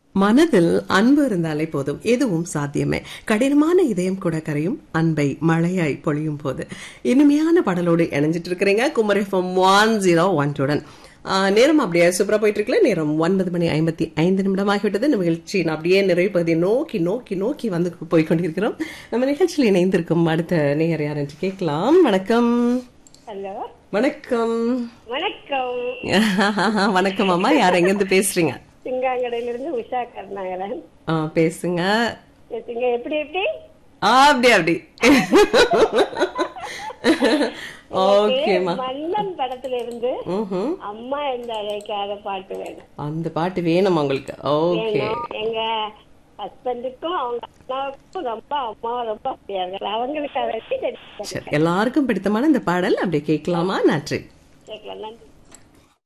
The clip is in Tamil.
மனதில் அன்பு இருந்தாலே போதும் எதுவும் சாத்தியமே கடினமான இதயம் கூட கரையும் அன்பை மழையாய் பொழியும் போது இனிமையான பாடலோடு இணைஞ்சிட்டு இருக்கிறீங்க Kumar FM one zero one டூடன் நேரம் அப்படியே சூப்பரா போயிட்டு இருக்குல்ல நேரம் ஒன்பது மணி ஐம்பத்தி ஐந்து நிமிடம் ஆகிவிட்டது நம்ம நிகழ்ச்சியின் அப்படியே நிறைவு பகுதியை நோக்கி நோக்கி நோக்கி வந்து போய் கொண்டிருக்கிறோம் நம்ம நிகழ்ச்சியில் இணைந்திருக்கும் அடுத்த நேயர் யார் என்று கேட்கலாம் வணக்கம் ஹலோ வணக்கம் வணக்கம் வணக்கம் அம்மா யார் எங்கிருந்து பேசுறீங்க சிங்காங்கடையில இருந்து உஷா கருணாகரன் ஆ, பேசுங்க பேசுங்க எப்படி எப்படி ஆ, அப்படி அப்படி ஓகேம்மா மன்னன் படத்துல இருந்து ம்ஹும். அம்மா எந்த அழைக்காத பாட்டு வேணும் அந்த பாட்டு வேணும் உங்களுக்கு ஓகே வேணும். எங்க ஹஸ்பண்டுக்கும் அவங்க அண்ணாவுக்கும் ரொம்ப அம்மாவை ரொம்ப அப்படியார்கள் அவங்களுக்காக வச்சு சரி எல்லாருக்கும் பிடித்தமான இந்த பாடல் அப்படியே கேட்கலாமா நன்றி கேட்கலாம் நன்றி